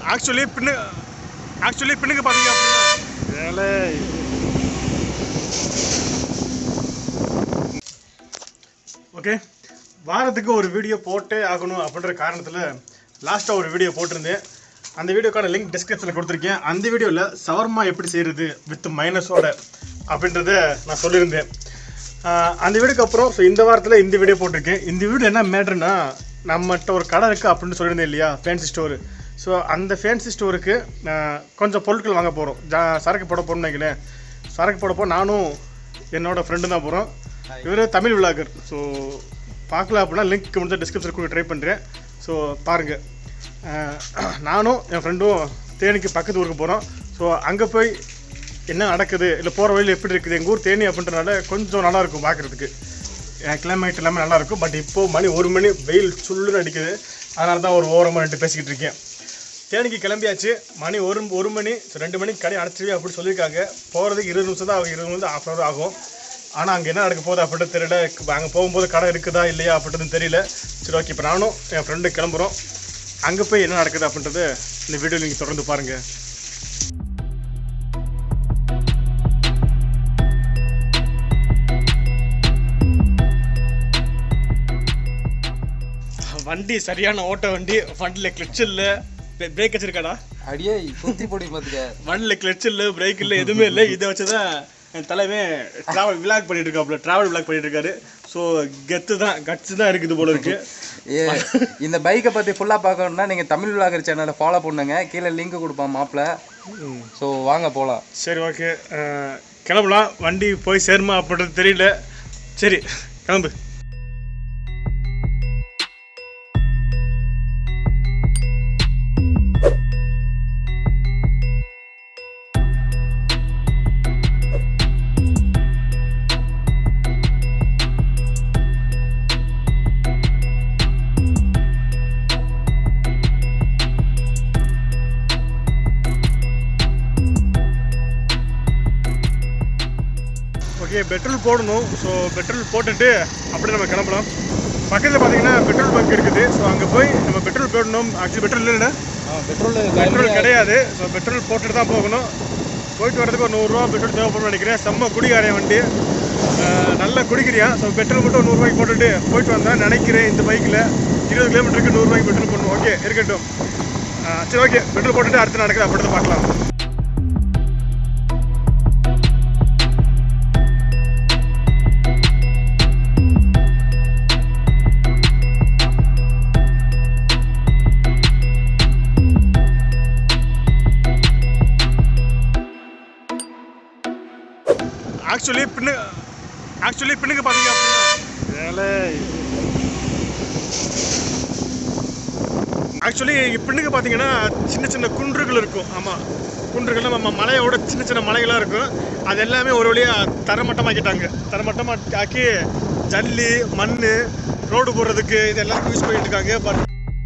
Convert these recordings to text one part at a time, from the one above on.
actually பின்னு actually பின்னுக்கு பார்த்தீங்க அப்படின்னா வேலை ஓகே வாரத்துக்கு ஒரு வீடியோ போட்டே ஆகணும் அப்படின்ற காரணத்தில் லாஸ்ட்டாக ஒரு வீடியோ போட்டிருந்தேன் அந்த வீடியோக்கான லிங்க் டிஸ்கிரிப்ஷனில் கொடுத்துருக்கேன் அந்த வீடியோவில் சவர்மா எப்படி செய்கிறது வித் மைனஸோட அப்படின்றத நான் சொல்லியிருந்தேன் ஆஹ் அந்த வீடியோக்கு அப்புறம் ஸோ இந்த வாரத்தில் இந்த வீடியோ போட்டிருக்கேன் இந்த வீடியோ என்ன மேட்ருனா நம்மகிட்ட ஒரு கடை இருக்குது அப்படின்னு சொல்லியிருந்தேன் இல்லையா ஃபேன்சி ஸ்டோரு ஸோ அந்த ஃபேன்சி ஸ்டோருக்கு கொஞ்சம் பொருட்கள் வாங்க போகிறோம் ஜா சரக்கு போட போகிறோம்னு நினைக்கிறேன் சரக்கு போட போ நானும் என்னோட ஃப்ரெண்டு தான் போகிறோம் இவர் தமிழ் விளாகர் ஸோ பார்க்கல அப்படின்னா லிங்க் முடிஞ்ச டிஸ்கிரிப்ஷன் கொடுக்க ட்ரை பண்ணுறேன் ஸோ பாருங்கள் நானும் என் ஃப்ரெண்டும் தேனிக்கு பக்கத்து ஊருக்கு போகிறோம் ஸோ அங்கே போய் என்ன நடக்குது இல்லை போகிற வழியில் எப்படி இருக்குது எங்கள் ஊர் தேனி அப்படின்றனால கொஞ்சம் நல்லா இருக்கும் பார்க்குறதுக்கு கிளைமேட் எல்லாமே நல்லா இருக்கும் பட் இப்போது மணி ஒரு மணி வெயில் சுள்ளுன்னு அடிக்குது அதனால தான் ஒரு ஓரமாக ரெண்டு பேசிக்கிட்டு இருக்கேன் தேனிக்கு கிளம்பியாச்சு மணி ஒரு ஒரு மணி so ரெண்டு மணிக்கு கடை அடைச்சிருவே அப்படின்னு சொல்லியிருக்காங்க போகிறதுக்கு இருபது நிமிஷம் தான் ஆகும் இருபது நிமிஷம் ஆஃப் ஹவர் ஆகும் ஆனால் அங்கே என்ன நடக்க போகுது அப்படின்னு தெரியல அங்கே போகும்போது கடை இருக்குதா இல்லையா அப்படின்றது தெரியல சரி ஓகே இப்போ நானும் என் ஃப்ரெண்டு கிளம்புறோம் அங்கே போய் என்ன நடக்குது அப்படின்றது இந்த வீடியோ நீங்கள் தொடர்ந்து பாருங்கள் வண்டி சரியான ஓட்ட வண்டி வண்டியில் கிளச் இல்லை பிரேக் வச்சிருக்காடா அடியே சுத்தி போடி பாத்துக்க வண்டியில் கிளச் இல்லை பிரேக் இல்லை எதுவுமே இல்லை இதை வச்சு தான் என் தலைவன் ட்ராவல் விளாக் பண்ணிட்டு இருக்காப்புல ட்ராவல் விளாக் பண்ணிட்டு இருக்காரு ஸோ கெத்து தான் கட்ஸ் தான் இருக்குது போல இருக்கு ஏ இந்த பைக்கை பத்தி ஃபுல்லா பார்க்கணும்னா நீங்க தமிழ் விளாகர் சேனலை ஃபாலோ பண்ணுங்க கீழே லிங்க் கொடுப்பான் மாப்பிள்ள ஸோ வாங்க போலாம் சரி ஓகே கிளம்பலாம் வண்டி போய் சேருமா அப்படின்றது தெரியல சரி கிளம்பு ஓகே பெட்ரோல் போடணும் ஸோ பெட்ரோல் போட்டுட்டு அப்படியே நம்ம கிளம்பலாம் பக்கத்தில் பார்த்தீங்கன்னா பெட்ரோல் பங்க் இருக்குது ஸோ அங்கே போய் நம்ம பெட்ரோல் போடணும் ஆக்சுவலி பெட்ரோல் இல்லைன்னா பெட்ரோல் பெட்ரோல் கிடையாது ஸோ பெட்ரோல் போட்டுட்டு தான் போகணும் போயிட்டு வரதுக்கு ஒரு நூறுரூவா பெட்ரோல் தேவைப்படும்னு நினைக்கிறேன் செம்ம குடிகாரன் வண்டி அஹ், நல்லா குடிக்கிறியா ஸோ பெட்ரோல் மட்டும் ஒரு நூறுரூவாய்க்கு போட்டுட்டு போயிட்டு வந்தேன் நினைக்கிறேன் இந்த பைக்கில் இருபது கிலோமீட்டருக்கு நூறுரூவாய்க்கு பெட்ரோல் போடணும் ஓகே இருக்கட்டும் அஹ், சரி ஓகே பெட்ரோல் போட்டுட்டு அடுத்து நடக்குது அப்படி தான் பார்க்கலாம் ஆக்சுவலி பின்னு ஆக்சுவலி பின்னுக்கு பார்த்தீங்க அப்படின்னா வேலை ஆக்சுவலி பின்னுக்கு பார்த்தீங்கன்னா சின்ன சின்ன குன்றுகள் இருக்கும் ஆமாம் குன்றுகள் நம்ம மலையோட சின்ன சின்ன மலைகளாக இருக்கும் அது எல்லாமே ஒரு வழியாக தரமட்டமாக்கிட்டாங்க தரமட்டமாக ஆக்கி ஜல்லி மண் ரோடு போடுறதுக்கு இது எல்லாத்துக்கும் யூஸ் பண்ணிட்டு இருக்காங்க பட்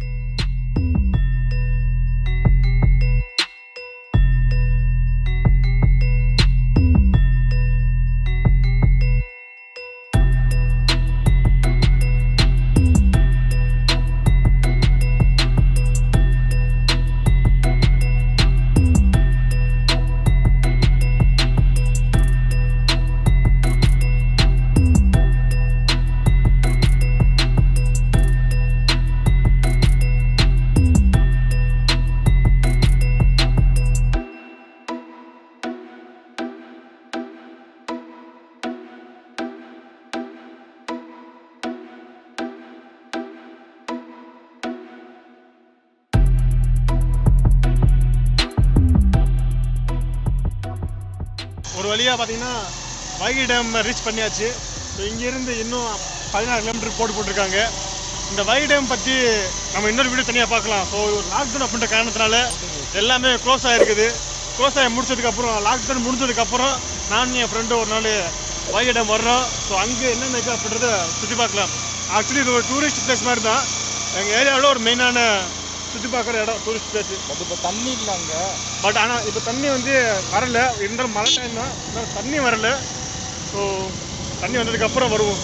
ஒரு வழியாக பார்த்தீங்கன்னா வைகை டேம் ரீச் பண்ணியாச்சு ஸோ இங்கேருந்து இன்னும் பதினாறு கிலோமீட்டர் போட்டு போட்டிருக்காங்க இந்த வைகை டேம் பற்றி நம்ம இன்னொரு வீடியோ தனியாக பார்க்கலாம் ஸோ லாக்டவுன் அப்படின்ற காரணத்தினால எல்லாமே க்ளோஸ் ஆகிருக்குது க்ளோஸ் ஆகி முடிச்சதுக்கப்புறம் லாக்டவுன் முடிஞ்சதுக்கப்புறம் நான் என் ஃப்ரெண்டு ஒரு நாள் வைகை டேம் வர்றோம் ஸோ அங்கே என்னென்ன இருக்குது அப்படின்றத சுற்றி பார்க்கலாம் ஆக்சுவலி இது ஒரு டூரிஸ்ட் பிளேஸ் மாதிரி தான் எங்கள் ஏரியாவில் ஒரு மெயினான சுற்றி பார்க்குற இடம் டூரிஸ்ட் பிளேஸ் பட் இப்போ தண்ணி இல்லை அங்க பட் ஆனால் இப்போ தண்ணி வந்து வரல இருந்தாலும் மழை டைம் தான் இருந்தாலும் தண்ணி வரல ஸோ தண்ணி வந்ததுக்கப்புறம் வருவோம்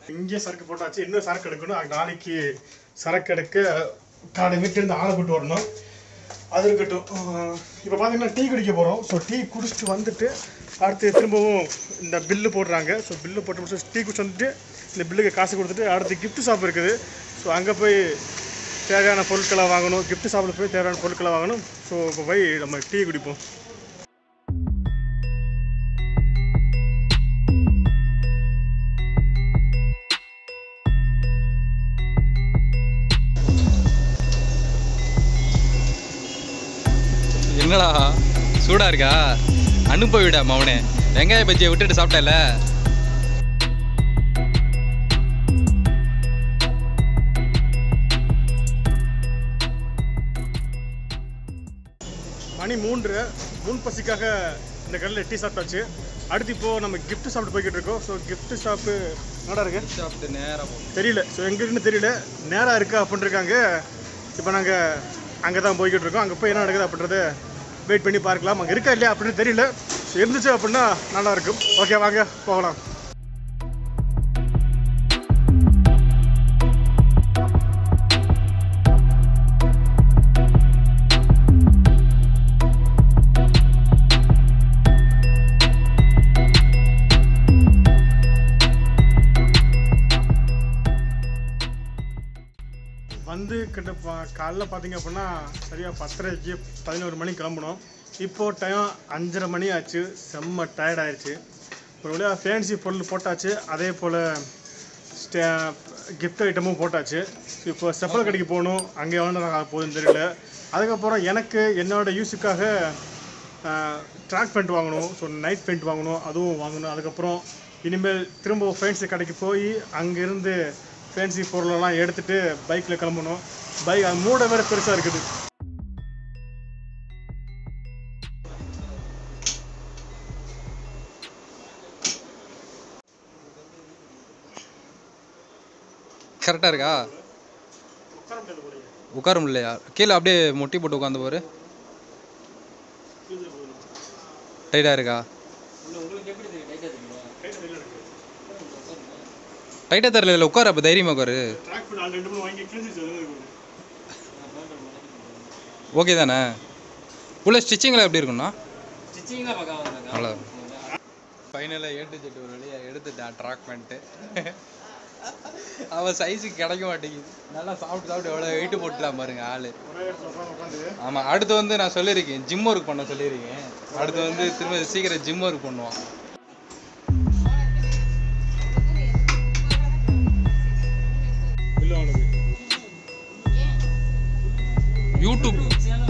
இங்கே சரக்கு போட்டாச்சு இன்னும் சரக்கு எடுக்கணும் அது நாளைக்கு சரக்கு எடுக்க காலை வீட்டிலேருந்து ஆளை கூட்டு வரணும் அது இருக்கட்டும் இப்போ பார்த்தீங்கன்னா டீ குடிக்க போகிறோம் ஸோ டீ குடிச்சிட்டு வந்துட்டு அடுத்து திரும்பவும் இந்த பில்லு போடுறாங்க ஸோ பில்லு போட்டு முடிச்சு டீ குடிச்சு வந்துட்டு இந்த பில்லுக்கு காசு கொடுத்துட்டு அடுத்து gift ஷாப் இருக்குது ஸோ அங்கே போய் தேவையான பொருட்களை வாங்கணும் gift ஷாப்பில் போய் தேவையான பொருட்களை வாங்கணும் ஸோ இப்போ போய் நம்ம டீ குடிப்போம் என்னடா சூடா இருக்கா அனுப்ப விட மவனே வெங்காய பஜ்ஜியை விட்டுட்டு சாப்பிட்டல மணி மூன்று முன் பசிக்காக இந்த கடையில் டீ சாப்பிட்டாச்சு அடுத்து இப்போது நம்ம gift சாப்பிட்டு போய்கிட்டு இருக்கோம் ஸோ gift ஷாப்பு என்னடா இருக்கு சாப்பிட்டு நேரம் தெரியல ஸோ எங்க இருக்குன்னு தெரியல நேராக இருக்கா அப்படின்னு இருக்காங்க இப்போ நாங்கள் அங்கே தான் போய்கிட்டு இருக்கோம் அங்கே போய் என்ன நடக்குது அப்படின்றத வெயிட் பண்ணி பார்க்கலாம் அங்கே இருக்கா இல்லையா அப்படின்னு தெரியல ஸோ இருந்துச்சு அப்படின்னா நல்லா இருக்கும் ஓகே வாங்க போகலாம் வந்து கிட்ட பா- காலைல பார்த்தீங்க அப்படின்னா சரியாக பத்தரைக்கு பதினோரு மணிக்கு கிளம்பணும் இப்போ டைம் அஞ்சரை மணி ஆச்சு செம்ம டயர்ட் ஆயிடுச்சு ஒரு வழியாக ஃபேன்சி பொருள் போட்டாச்சு அதே போல் ஸ்டே கிஃப்ட் ஐட்டமும் போட்டாச்சு இப்போ செப்பல் கடைக்கு போகணும் அங்கே எவ்வளோ நேரம் ஆக போகுதுன்னு தெரியல அதுக்கப்புறம் எனக்கு என்னோட யூஸுக்காக ட்ராக் பெயிண்ட் வாங்கணும் ஸோ நைட் பெயிண்ட் வாங்கணும் அதுவும் வாங்கணும் அதுக்கப்புறம் இனிமேல் திரும்ப ஃபேன்சி கடைக்கு போய் அங்கேருந்து ஃபேன்சி பொருளெல்லாம் எடுத்துகிட்டு பைக்கில் கிளம்பணும் பைக் அது மூட வேற பெருசாக இருக்குது கரெக்டா இருக்கா உட்கார முடியலையா கீழே அப்படியே முட்டி போட்டு உட்காந்து பாரு டைட்டா இருக்கா டைட்டா தெரியல உட்காரு அப்போ தைரியமா உட்காரு ட்ராக் பெயிண்ட் ரெண்டு மூணு வாங்கி கிழிஞ்சிச்சு ஓகே தானே உள்ள ஸ்டிச்சிங்கில் எப்படி இருக்கும்ண்ணா நல்லா ஃபைனலாக ஏட்டு செட்டு ஒரு வழியாக எடுத்துட்டான் ட்ராக் பண்ணிட்டு அவன் சைஸுக்கு கிடைக்க மாட்டேங்குது நல்லா சாப்பிட்டு சாப்பிட்டு எவ்வளோ வெயிட்டு போட்டுலாம் பாருங்க ஆள் ஒரே இடத்துல உட்காந்து உட்காந்து ஆமாம் அடுத்து வந்து நான் சொல்லியிருக்கேன் ஜிம் ஒர்க் பண்ண சொல்லியிருக்கேன் அடுத்து வந்து திரும்ப சீக்கிரம் ஜிம் ஒர்க் பண்ணுவான் பில்லு வாங்கினது யூடியூப்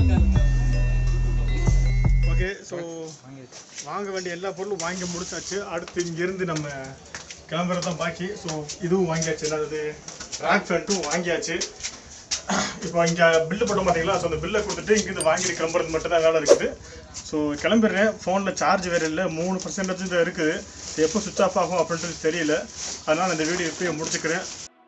ஓகே ஸோ வாங்க வேண்டிய எல்லா பொருளும் வாங்கி முடிச்சாச்சு அடுத்து இங்கேருந்து நம்ம கிளம்புறது தான் பாக்கி ஸோ இதுவும் வாங்கியாச்சு அதாவது ரேக் ஃபேண்ட்டும் வாங்கியாச்சு இப்போ இங்கே பில்லு போட்டோம் பார்த்தீங்களா ஸோ அந்த பில்லை கொடுத்துட்டு இங்கேருந்து வாங்கிட்டு கிளம்புறது மட்டும் தான் வேலை இருக்குது ஸோ கிளம்பிடுறேன் ஃபோனில் சார்ஜ் வேறு இல்லை மூணு பர்சன்டேஜ் தான் இருக்குது எப்போ சுவிச் ஆஃப் ஆகும் அப்படின்றது தெரியல அதனால் இந்த வீடியோ இப்போயே முடிச்சுக்கிறேன்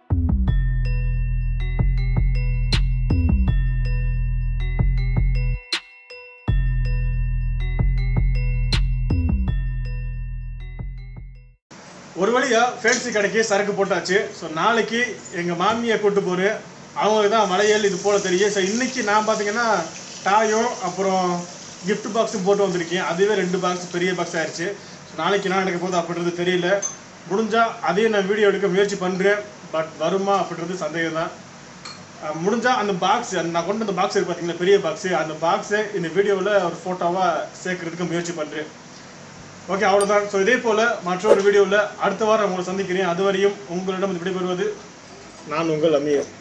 ஒரு வழியா ஃபேன்சி கடைக்கு சரக்கு போட்டாச்சு ஸோ நாளைக்கு எங்கள் மாமியை கூட்டு போகிறேன் அவங்களுக்கு தான் மலையல் இது போல தெரியும் ஸோ இன்னைக்கு நான் பார்த்தீங்கன்னா டாயும் அப்புறம் gift பாக்ஸும் போட்டு வந்திருக்கேன் அதுவே ரெண்டு பாக்ஸ் பெரிய பாக்ஸ் ஆயிடுச்சு ஸோ நாளைக்கு என்ன நடக்க போகுது அப்படின்றது தெரியல முடிஞ்சா அதையும் நான் வீடியோ எடுக்க முயற்சி பண்ணுறேன் பட் வருமா அப்படின்றது சந்தேகம் தான் அஹ் முடிஞ்சா அந்த பாக்ஸ் அந்த நான் கொண்டு வந்த பாக்ஸ் இருக்கு பார்த்தீங்களா பெரிய பாக்ஸ் அந்த பாக்ஸை இந்த வீடியோவில் ஒரு ஃபோட்டோவாக சேர்க்கறதுக்கு முயற்சி பண்ணுறேன் ஓகே அவ்வளோதான் ஸோ இதே போல் மற்றொரு வீடியோவில் அடுத்த வாரம் உங்களை சந்திக்கிறேன் அதுவரையும் உங்களிடம் விடைபெறுவது நான் உங்கள் அமீர்